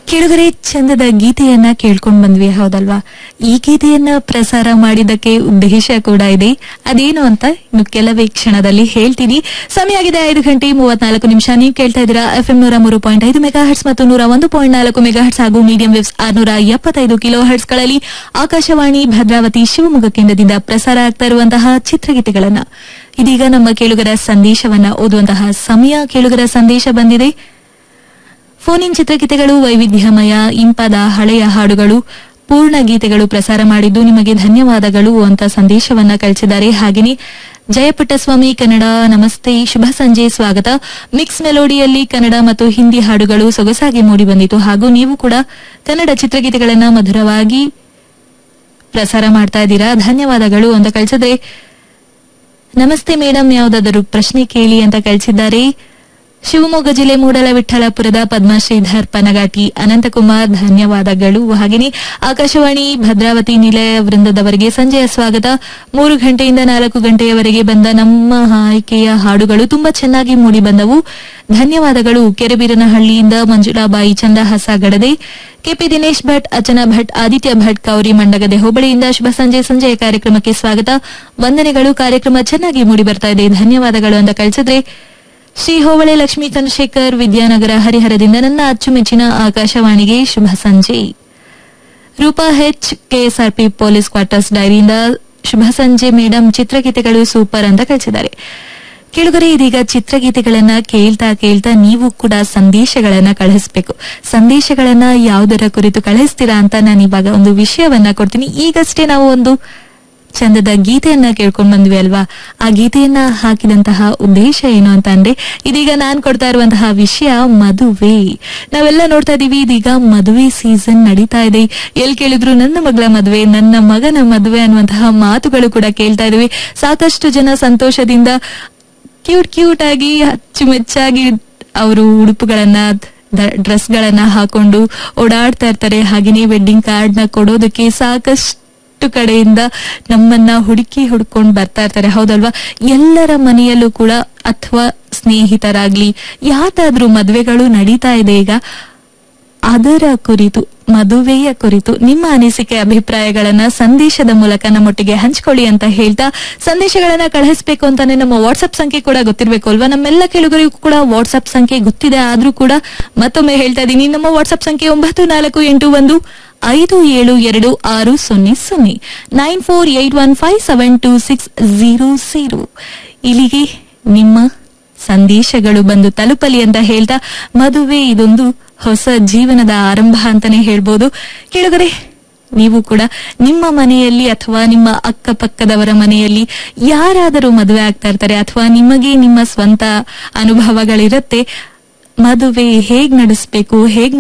ಕೆಳಗರೆ ಚಂದದ ಗೀತೆಯನ್ನ ಕೇಳ್ಕೊಂಡ್ ಬಂದ್ವಿ ಹೌದಲ್ವಾ ಈ ಗೀತೆಯನ್ನ ಪ್ರಸಾರ ಮಾಡಿದ್ದಕ್ಕೆ ಉದ್ದೇಶ ಕೂಡ ಇದೆ ಅದೇನು ಅಂತ ಇನ್ನು ಕೆಲವೇ ಕ್ಷಣದಲ್ಲಿ ಹೇಳ್ತೀನಿ ಸಮಯ ಆಗಿದೆ ಐದು ಗಂಟೆ ಮೂವತ್ನಾಲ್ಕು ನಿಮಿಷ ನೀವು ಕೇಳ್ತಾ ಇದ್ದೀರಾ ಎಫ್ ಎಂ ನೂರ ಮೂರು ಪಾಯಿಂಟ್ ಐದು ಮೆಗಾ ಹರ್ಟ್ಸ್ ಮತ್ತು ನೂರ ಒಂದು ಪಾಯಿಂಟ್ ನಾಲ್ಕು ಮೆಗಾ ಹರ್ಟ್ಸ್ ಹಾಗೂ ಮೀಡಿಯಂ ವೇವ್ಸ್ ಆರ್ನೂರ ಎಪ್ಪತ್ತೈದು ಕಿಲೋ ಹರ್ಟ್ಸ್ ಗಳಲ್ಲಿ ಆಕಾಶವಾಣಿ ಭದ್ರಾವತಿ ಶಿವಮೊಗ್ಗ ಕೇಂದ್ರದಿಂದ ಪ್ರಸಾರ ಆಗ್ತಾ ಇರುವಂತಹ ಚಿತ್ರಗೀತೆಗಳನ್ನ ಇದೀಗ ನಮ್ಮ ಕೇಳುಗರ ಸಂದೇಶವನ್ನ ಓದುವಂತಹ ಸಮಯ ಕೇಳುಗರ ಸಂದೇಶ ಬಂದಿದೆ ಫೋನ್ ಇನ್ ಚಿತ್ರಗೀತೆಗಳು ವೈವಿಧ್ಯಮಯ ಇಂಪಾದ ಹಳೆಯ ಹಾಡುಗಳು ಪೂರ್ಣ ಗೀತೆಗಳು ಪ್ರಸಾರ ಮಾಡಿದ್ದು ನಿಮಗೆ ಧನ್ಯವಾದಗಳು ಅಂತ ಸಂದೇಶವನ್ನ ಕಳಿಸಿದ್ದಾರೆ ಹಾಗೆಯೇ ಜಯಪುಟ್ಟಸ್ವಾಮಿ ಕನ್ನಡ ನಮಸ್ತೆ ಶುಭ ಸಂಜೆ ಸ್ವಾಗತ ಮಿಕ್ಸ್ ಮೆಲೋಡಿಯಲ್ಲಿ ಕನ್ನಡ ಮತ್ತು ಹಿಂದಿ ಹಾಡುಗಳು ಸೊಗಸಾಗಿ ಮೂಡಿ ಬಂದಿತು ಹಾಗೂ ನೀವು ಕೂಡ ಕನ್ನಡ ಚಿತ್ರಗೀತೆಗಳನ್ನ ಮಧುರವಾಗಿ ಪ್ರಸಾರ ಮಾಡ್ತಾ ಇದ್ದೀರಾ ಧನ್ಯವಾದಗಳು ಅಂತ ಕಳಿಸಿದ್ರೆ ನಮಸ್ತೆ ಮೇಡಮ್ ಯಾವುದಾದರೂ ಪ್ರಶ್ನೆ ಕೇಳಿ ಅಂತ ಕಳಿಸಿದ್ದಾರೆ ಶಿವಮೊಗ್ಗ ಜಿಲ್ಲೆ ಮೂಡಲವಿಠಲಪುರದ ಪದ್ಮಶ್ರೀಧರ್ ಪನಗಾಟಿ ಅನಂತಕುಮಾರ್ ಧನ್ಯವಾದಗಳು ಹಾಗೆಯೇ ಆಕಾಶವಾಣಿ ಭದ್ರಾವತಿ ನಿಲಯ ವೃಂದದವರಿಗೆ ಸಂಜೆಯ ಸ್ವಾಗತ ಮೂರು ಗಂಟೆಯಿಂದ ನಾಲ್ಕು ಗಂಟೆಯವರೆಗೆ ಬಂದ ನಮ್ಮ ಆಯ್ಕೆಯ ಹಾಡುಗಳು ತುಂಬಾ ಚೆನ್ನಾಗಿ ಮೂಡಿ ಬಂದವು ಧನ್ಯವಾದಗಳು ಕೆರೆಬೀರನಹಳ್ಳಿಯಿಂದ ಮಂಜುಳಾಬಾಯಿ ಚಂದಹಾಸ ಗಡದೆ ಕೆಪಿ ದಿನೇಶ್ ಭಟ್ ಅಚನಾ ಭಟ್ ಆದಿತ್ಯ ಭಟ್ ಕೌರಿ ಮಂಡಗದೆ ಹೋಬಳಿಯಿಂದ ಶುಭ ಸಂಜೆ ಸಂಜೆಯ ಕಾರ್ಯಕ್ರಮಕ್ಕೆ ಸ್ವಾಗತ ವಂದನೆಗಳು ಕಾರ್ಯಕ್ರಮ ಚೆನ್ನಾಗಿ ಮೂಡಿ ಬರ್ತಾ ಇದೆ ಧನ್ಯವಾದಗಳು ಅಂತ ಕಳಿಸಿದ್ರೆ ಶ್ರೀ ಹೋಬಳೆ ಲಕ್ಷ್ಮೀ ಚಂದ್ರಶೇಖರ್ ವಿದ್ಯಾನಗರ ಹರಿಹರದಿಂದ ನನ್ನ ಅಚ್ಚುಮೆಚ್ಚಿನ ಆಕಾಶವಾಣಿಗೆ ಶುಭ ಸಂಜೆ Roopa H KSRP police quarters ಡೈರಿಯಿಂದ ಶುಭ ಸಂಜೆ ಮೇಡಮ್ ಚಿತ್ರಗೀತೆಗಳು ಸೂಪರ್ ಅಂತ ಕಳಿಸಿದ್ದಾರೆ ಕೆಳಗರೆ ಇದೀಗ ಚಿತ್ರಗೀತೆಗಳನ್ನ ಕೇಳ್ತಾ ಕೇಳ್ತಾ ನೀವು ಕೂಡ ಸಂದೇಶಗಳನ್ನ ಕಳಿಸ್ಬೇಕು ಸಂದೇಶಗಳನ್ನ ಯಾವುದರ ಕುರಿತು ಕಳಿಸ್ತೀರಾ ಅಂತ ನಾನು ಇವಾಗ ಒಂದು ವಿಷಯವನ್ನ ಕೊಡ್ತೀನಿ ಈಗಷ್ಟೇ ನಾವು ಒಂದು ಚಂದದ ಗೀತೆಯನ್ನ ಕೇಳ್ಕೊಂಡ್ ಬಂದ್ವಿ ಅಲ್ವಾ ಆ ಗೀತೆಯನ್ನ ಹಾಕಿದಂತಹ ಉದ್ದೇಶ ಏನು ಅಂತ ಅಂದ್ರೆ ಇದೀಗ ನಾನ್ ಕೊಡ್ತಾ ಇರುವಂತಹ ವಿಷಯ ಮದುವೆ ನಾವೆಲ್ಲ ನೋಡ್ತಾ ಇದೀವಿ ಇದೀಗ ಮದುವೆ ಸೀಸನ್ ನಡೀತಾ ಇದೆ ಎಲ್ ಕೇಳಿದ್ರು ನನ್ನ ಮಗಳ ಮದುವೆ ನನ್ನ ಮಗನ ಮದುವೆ ಅನ್ನುವಂತಹ ಮಾತುಗಳು ಕೂಡ ಕೇಳ್ತಾ ಇದೀವಿ ಸಾಕಷ್ಟು ಜನ ಸಂತೋಷದಿಂದ ಕ್ಯೂಟ್ ಕ್ಯೂಟ್ ಆಗಿ ಅಚ್ಚುಮೆಚ್ಚಾಗಿ ಅವರು ಉಡುಪುಗಳನ್ನ ಡ್ರೆಸ್ ಗಳನ್ನ ಹಾಕೊಂಡು ಓಡಾಡ್ತಾ ಇರ್ತಾರೆ ಹಾಗೆಯೇ ವೆಡ್ಡಿಂಗ್ ಕಾರ್ಡ್ ನ ಕೊಡೋದಕ್ಕೆ ಸಾಕಷ್ಟು ಕಡೆಯಿಂದ ನಮ್ಮನ್ನ ಹುಡುಕಿ ಹುಡ್ಕೊಂಡು ಬರ್ತಾ ಇರ್ತಾರೆ ಹೌದಲ್ವಾ ಎಲ್ಲರ ಮನೆಯಲ್ಲೂ ಕೂಡ ಅಥವಾ ಸ್ನೇಹಿತರಾಗ್ಲಿ ಯಾವ್ದಾದ್ರೂ ಮದ್ವೆಗಳು ನಡೀತಾ ಇದೆ ಈಗ ಅದರ ಕುರಿತು ಮದುವೆಯ ಕುರಿತು ನಿಮ್ಮ ಅನಿಸಿಕೆ ಅಭಿಪ್ರಾಯಗಳನ್ನ ಸಂದೇಶದ ಮೂಲಕ ನಮ್ಮೊಟ್ಟಿಗೆ ಹಂಚ್ಕೊಳ್ಳಿ ಅಂತ ಹೇಳ್ತಾ ಸಂದೇಶಗಳನ್ನ ಕಳಿಸ್ಬೇಕು ಅಂತಾನೆ ನಮ್ಮ ವಾಟ್ಸ್ಆಪ್ ಸಂಖ್ಯೆ ಕೂಡ ಗೊತ್ತಿರಬೇಕು ಅಲ್ವಾ ನಮ್ಮೆಲ್ಲ ಕೇಳುಗರಿಗೂ ಕೂಡ ವಾಟ್ಸ್ಆಪ್ ಸಂಖ್ಯೆ ಗೊತ್ತಿದೆ ಆದ್ರೂ ಕೂಡ ಮತ್ತೊಮ್ಮೆ ಹೇಳ್ತಾ ಇದ್ದೀನಿ ನಮ್ಮ ವಾಟ್ಸ್ಆಪ್ ಸಂಖ್ಯೆ ಒಂಬತ್ತು ನಾಲ್ಕು ಎಂಟು ಒಂದು ಐದು ಏಳು ಎರಡು ಆರು ಸೊನ್ನೆ ಸೊನ್ನೆ nine four eight one five seven two six zero zero ಇಲ್ಲಿಗೆ ನಿಮ್ಮ ಸಂದೇಶಗಳು ಬಂದು ತಲುಪಲಿ ಅಂತ ಹೇಳ್ತಾ ಮದುವೆ ಇದೊಂದು ಹೊಸ ಜೀವನದ ಆರಂಭ ಅಂತಾನೆ ಹೇಳ್ಬೋದು ಕೆಳಗರೆ ನೀವು ಕೂಡ ನಿಮ್ಮ ಮನೆಯಲ್ಲಿ ಅಥವಾ ನಿಮ್ಮ ಅಕ್ಕಪಕ್ಕದವರ ಮನೆಯಲ್ಲಿ ಯಾರಾದರೂ ಮದುವೆ ಆಗ್ತಾ ಇರ್ತಾರೆ ಅಥವಾ ನಿಮಗೆ ನಿಮ್ಮ ಸ್ವಂತ ಅನುಭವಗಳಿರುತ್ತೆ ಮದುವೆ ಹೇಗ್ ನಡೆಸ್ಬೇಕು ಹೇಗ್